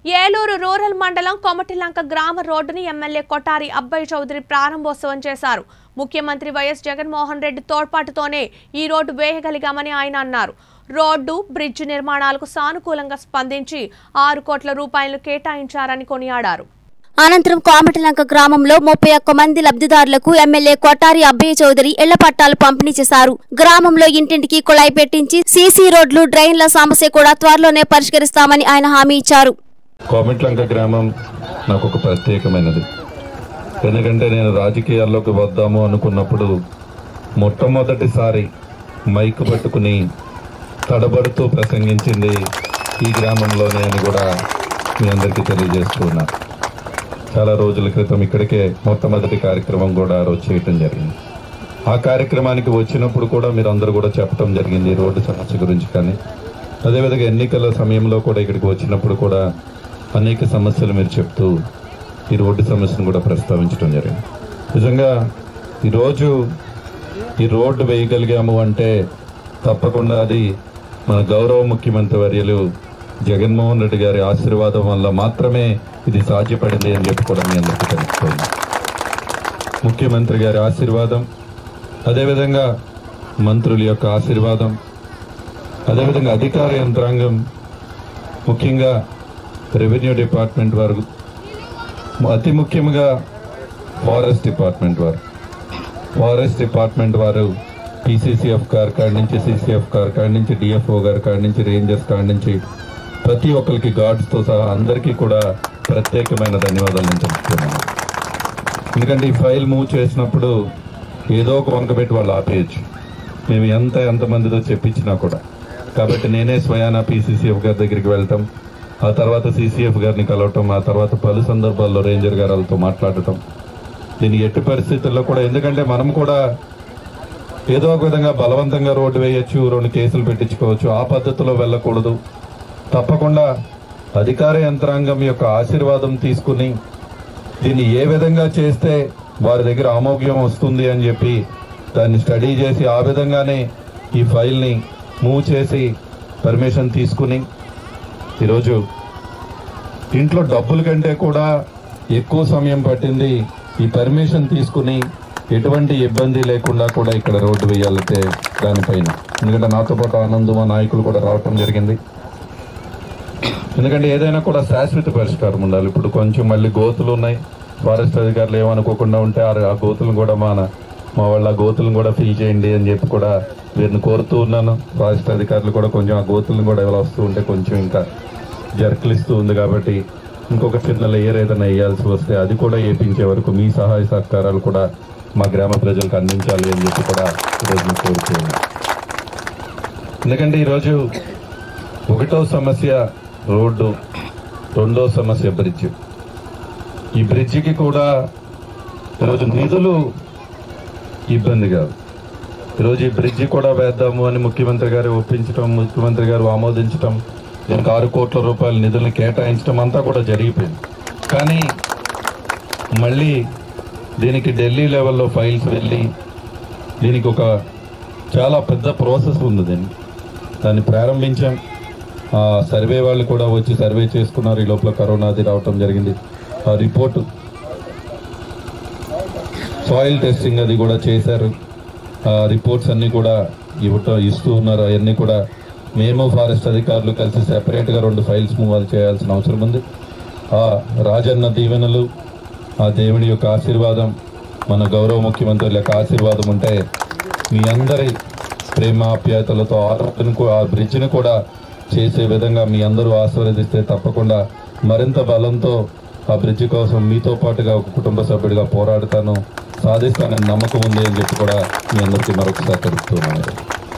Eluru rural మండలం కొమటిలంక గ్రామ రోడ్డుని ఎమ్మెల్యే కొటారి అబ్బాయి చౌదరి ప్రారంభోత్సవం చేశారు ముఖ్యమంత్రి వైఎస్ జగన్మోహన్ రెడ్డి తోడ్పాటుతోనే ఈ రోడ్డు వేయగలిగామని ఆయన అన్నారు రోడ్డు బ్రిడ్జ్ నిర్మాణాలకు సానుకూలంగా స్పందించి ఆరు కోట్ల రూపాయలు కేటాయించారని కొనియాడారు అనంతరం కోమటిలంక గ్రామంలో ముప్పై ఒక్క మంది లబ్ధిదారులకు ఎమ్మెల్యే కొట్టారి అబ్బయ్య చౌదరి ఇళ్ల పట్టాలు పంపిణీ చేశారు గ్రామంలో ఇంటింటికి కుళాయి పెట్టించి సీసీ రోడ్లు డ్రైన్ల సమస్య కూడా త్వరలోనే పరిష్కరిస్తామని ఆయన హామీ ఇచ్చారు కోమట్లంక గ్రామం నాకు ఒక ప్రత్యేకమైనది ఎందుకంటే నేను రాజకీయాల్లోకి వద్దాము అనుకున్నప్పుడు మొట్టమొదటిసారి మైక్ పట్టుకుని తడబడుతూ ప్రసంగించింది ఈ గ్రామంలోనే అని కూడా మీ అందరికీ తెలియజేస్తున్నా చాలా రోజుల క్రితం ఇక్కడికే మొట్టమొదటి కార్యక్రమం కూడా ఆ రోజు చేయటం జరిగింది ఆ కార్యక్రమానికి వచ్చినప్పుడు కూడా మీరు అందరూ కూడా చెప్పడం జరిగింది ఈ రోడ్డు సమస్య గురించి కానీ అదేవిధంగా ఎన్నికల సమయంలో కూడా ఇక్కడికి వచ్చినప్పుడు కూడా అనేక సమస్యలు మీరు చెప్తూ ఈ రోడ్డు సమస్యను కూడా ప్రస్తావించడం జరిగింది నిజంగా ఈరోజు ఈ రోడ్డు వేయగలిగాము అంటే తప్పకుండా అది మన గౌరవ ముఖ్యమంత్రి వర్యులు జగన్మోహన్ రెడ్డి గారి ఆశీర్వాదం వల్ల మాత్రమే ఇది సాధ్యపడింది అని చెప్పి కూడా మీ అందరికీ తెలుస్తుంది ముఖ్యమంత్రి గారి ఆశీర్వాదం అదేవిధంగా మంత్రుల యొక్క ఆశీర్వాదం అదేవిధంగా అధికార యంత్రాంగం ముఖ్యంగా రెవెన్యూ డిపార్ట్మెంట్ వారు అతి ముఖ్యంగా ఫారెస్ట్ డిపార్ట్మెంట్ వారు ఫారెస్ట్ డిపార్ట్మెంట్ వారు పీసీసీఎఫ్ గారి కాడి నుంచి సీసీఎఫ్ గారి కాడి నుంచి డిఎఫ్ఓ గారి కాడి నుంచి రేంజర్స్ కాడి నుంచి ప్రతి ఒక్కరికి గార్డ్స్తో సహా అందరికీ కూడా ప్రత్యేకమైన ధన్యవాదాలు నేను తెలుపుతున్నాను ఎందుకంటే ఈ ఫైల్ మూవ్ చేసినప్పుడు ఏదో ఒక వంక పెట్టి వాళ్ళు ఆపేయచ్చు మేము ఎంత ఎంతమందితో చెప్పించినా కూడా కాబట్టి నేనే స్వయానా పీసీసీఎఫ్ గారి దగ్గరికి వెళ్ళటం ఆ తర్వాత సీసీఎఫ్ గారిని కలవటం ఆ తర్వాత పలు సందర్భాల్లో రేంజర్ గారు వాళ్ళతో మాట్లాడటం దీని ఎట్టి పరిస్థితుల్లో కూడా ఎందుకంటే మనం కూడా ఏదో ఒక విధంగా బలవంతంగా రోడ్డు వేయొచ్చు రెండు కేసులు పెట్టించుకోవచ్చు ఆ పద్ధతిలో వెళ్ళకూడదు తప్పకుండా అధికార యంత్రాంగం యొక్క ఆశీర్వాదం తీసుకుని దీన్ని ఏ విధంగా చేస్తే వారి దగ్గర ఆమోగ్యం వస్తుంది అని చెప్పి దాన్ని స్టడీ చేసి ఆ విధంగానే ఈ ఫైల్ని మూవ్ చేసి పర్మిషన్ తీసుకుని ఈరోజు ఇంట్లో డబ్బుల కంటే కూడా ఎక్కువ సమయం పట్టింది ఈ పర్మిషన్ తీసుకుని ఎటువంటి ఇబ్బంది లేకుండా కూడా ఇక్కడ రోడ్డు వేయాలంటే దానిపైన ఎందుకంటే నాతో పాటు ఆనంద్ మా నాయకులు కూడా రావటం జరిగింది ఎందుకంటే ఏదైనా కూడా శాశ్వత పరిష్కారం ఉండాలి ఇప్పుడు కొంచెం మళ్ళీ గోతులు ఉన్నాయి ఫారెస్ట్ అధికారులు ఏమనుకోకుండా ఉంటే ఆ ఆ గోతులను కూడా మన మా వాళ్ళ ఆ గోతులను కూడా ఫిల్ చేయండి అని చెప్పి కూడా వీరిని కోరుతూ ఉన్నాను ఫారెస్ట్ అధికారులు కూడా కొంచెం ఆ గోతులను కూడా ఎవరు వస్తూ ఉంటే కొంచెం ఇంకా జర్కలిస్తూ ఉంది కాబట్టి ఇంకొక చిన్న లేయర్ ఏదైనా వేయాల్సి వస్తే అది కూడా వేయించే వరకు మీ సహాయ సహకారాలు కూడా మా గ్రామ ప్రజలకు అందించాలి అని చెప్పి కూడా ఈరోజు నేను కోరుతూ ఉన్నాను ఎందుకంటే ఈరోజు ఒకటో సమస్య రోడ్డు రెండో సమస్య బ్రిడ్జ్ ఈ బ్రిడ్జికి కూడా ఈరోజు నిధులు ఇబ్బంది కాదు ఈరోజు ఈ బ్రిడ్జి కూడా వేద్దాము అని ముఖ్యమంత్రి గారు ఒప్పించడం ముఖ్యమంత్రి గారు ఆమోదించడం దీనికి ఆరు కోట్ల రూపాయల నిధుల్ని కేటాయించడం అంతా కూడా జరిగిపోయింది కానీ మళ్ళీ దీనికి ఢిల్లీ లెవెల్లో ఫైల్స్ వెళ్ళి దీనికి ఒక చాలా పెద్ద ప్రాసెస్ ఉంది దీన్ని దాన్ని ప్రారంభించాం ఆ సర్వే వాళ్ళు కూడా వచ్చి సర్వే చేసుకున్నారు ఈ లోపల కరోనాది రావటం జరిగింది ఆ రిపోర్టు సాయిల్ టెస్టింగ్ అది కూడా చేశారు ఆ రిపోర్ట్స్ అన్నీ కూడా ఇవ్వటం ఇస్తూ ఉన్నారు అవన్నీ కూడా మేము ఫారెస్ట్ అధికారులు కలిసి సెపరేట్గా రెండు ఫైల్స్ మూవ్ చేయాల్సిన అవసరం ఉంది ఆ రాజన్న దీవెనలు ఆ దేవుడి యొక్క ఆశీర్వాదం మన గౌరవ ముఖ్యమంత్రుల యొక్క ఆశీర్వాదం ఉంటే మీ అందరి ప్రేమ ఆప్యాయతలతో ఆ రోడ్డును కూ- ఆ బ్రిడ్జ్ని కూడా చేసే విధంగా మీ అందరూ ఆశీర్వదిస్తే తప్పకుండా మరింత బలంతో ఆ బ్రిడ్జ్ కోసం మీతో పాటుగా ఒక కుటుంబ సభ్యుడిగా పోరాడుతాను సాధిస్తానని నమ్మకం ఉంది అని చెప్పి కూడా మీ అందరికీ మరొకసారి తెలుపుతున్నాను